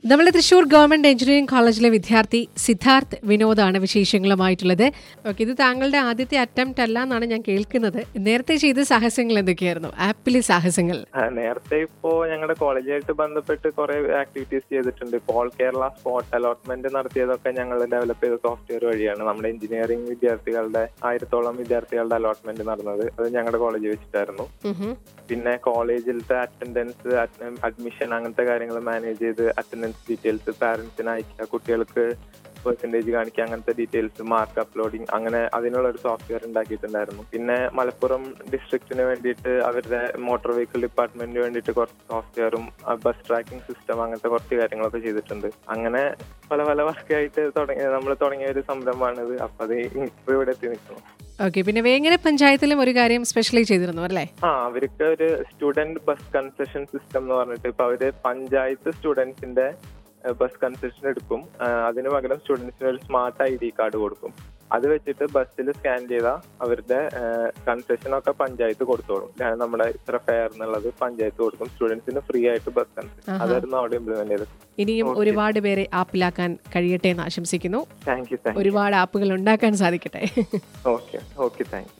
നമ്മളെ Thrissur government engineering കോളേജിലെ വിദ്യാർത്ഥി സിദ്ധാർത്ഥ് വിനോദാണ് വിശേഷങ്ങളുമായിട്ടുള്ളത് ഓക്കെ ഇത് താങ്കളുടെ ആദ്യത്തെ അറ്റംപ്റ്റ് അല്ല എന്നാണ് ഞാൻ കേൾക്കുന്നത് നേരത്തെ ചെയ്ത സാഹസങ്ങൾ എന്തൊക്കെയായിരുന്നു ആപ്പിലെ സാഹസങ്ങൾ ആ, നേരത്തെ ഇപ്പോ ഞങ്ങളുടെ കോളേജായിട്ട് ബന്ധപ്പെട്ട് കുറെ ആക്ടിവിറ്റീസ് ചെയ്തിട്ടുണ്ട് ഇപ്പോൾ ഓൾ കേരള സ്പോട്ട് അലോട്ട്മെന്റ് നടത്തിയതൊക്കെ ഞങ്ങൾ ഡെവലപ്പ് ചെയ്ത സോഫ്റ്റ്വെയർ വഴിയാണ് നമ്മുടെ എഞ്ചിനീയറിംഗ് വിദ്യാർത്ഥികളുടെ ആയിരത്തോളം വിദ്യാർത്ഥികളുടെ അലോട്ട്മെന്റ് നടന്നത് അത് ഞങ്ങളുടെ കോളേജ് വെച്ചിട്ടായിരുന്നു ഉഹും. പിന്നെ കോളേജിലത്തെ അറ്റൻഡൻസ് അഡ്മിഷൻ അങ്ങനത്തെ കാര്യങ്ങൾ മാനേജ് ചെയ്ത് അറ്റൻഡൻസ് ഡീറ്റെയിൽസ് പാരന്റ്സിന് അയക്കുക കുട്ടികൾക്ക് പെർസെന്റേജ് കാണിക്കുക അങ്ങനത്തെ ഡീറ്റെയിൽസ് മാർക്ക് അപ്ലോഡിങ് അങ്ങനെ അതിനുള്ള ഒരു സോഫ്റ്റ്വെയർ ഉണ്ടാക്കിയിട്ടുണ്ടായിരുന്നു പിന്നെ മലപ്പുറം ഡിസ്ട്രിക്റ്റിന് വേണ്ടിയിട്ട് അവരുടെ മോട്ടോർ വെഹിക്കിൾ ഡിപ്പാർട്ട്മെന്റിന് വേണ്ടിയിട്ട് കുറച്ച് സോഫ്റ്റ്വെയറും ബസ് ട്രാക്കിംഗ് സിസ്റ്റം അങ്ങനത്തെ കുറച്ച് കാര്യങ്ങളൊക്കെ ചെയ്തിട്ടുണ്ട് അങ്ങനെ പല പല വർക്കായിട്ട് തുടങ്ങിയ നമ്മൾ തുടങ്ങിയ ഒരു സംരംഭമാണിത് അപ്പൊ അത് ഇപ്പൊ ഇവിടെ എത്തി നിൽക്കുന്നു ഓക്കെ പിന്നെ വേങ്ങര പഞ്ചായത്തിലും ഒരു കാര്യം സ്പെഷ്യലി ചെയ്തിരുന്നു അല്ലേ ആ അവർക്ക് ഒരു സ്റ്റുഡന്റ് ബസ് കൺസെഷൻ സിസ്റ്റം എന്ന് പറഞ്ഞിട്ട് ഇപ്പൊ അവര് പഞ്ചായത്ത് സ്റ്റുഡൻസിന്റെ ബസ് കൺസെഷൻ എടുക്കും ആ, അതിന് പകരം സ്റ്റുഡൻസിന് ഒരു സ്മാർട്ട് ഐ ഡി കാർഡ് കൊടുക്കും അത് വെച്ചിട്ട് ബസ്സിൽ സ്കാൻ ചെയ്താൽ അവരുടെ കൺസെഷൻ ഒക്കെ പഞ്ചായത്ത് കൊടുത്തോളും ഞാൻ നമ്മുടെ ഇത്ര ഫെയർ എന്നുള്ളത് പഞ്ചായത്ത് കൊടുക്കും സ്റ്റുഡൻസിന് ഫ്രീ ആയിട്ട് ബസ് കൺസെഷൻ ആഹാ. അതായിരുന്നു അവിടെ ഇംപ്ലിമെന്റ് ചെയ്തത് ഇനിയും Okay. ഒരുപാട് പേരെ ആപ്പിലാക്കാൻ കഴിയട്ടെ എന്ന് ആശംസിക്കുന്നു താങ്ക് യു താങ്ക് യു ഒരുപാട് ആപ്പുകൾ ഉണ്ടാക്കാൻ സാധിക്കട്ടെ ഓക്കെ ഓക്കെ താങ്ക് യു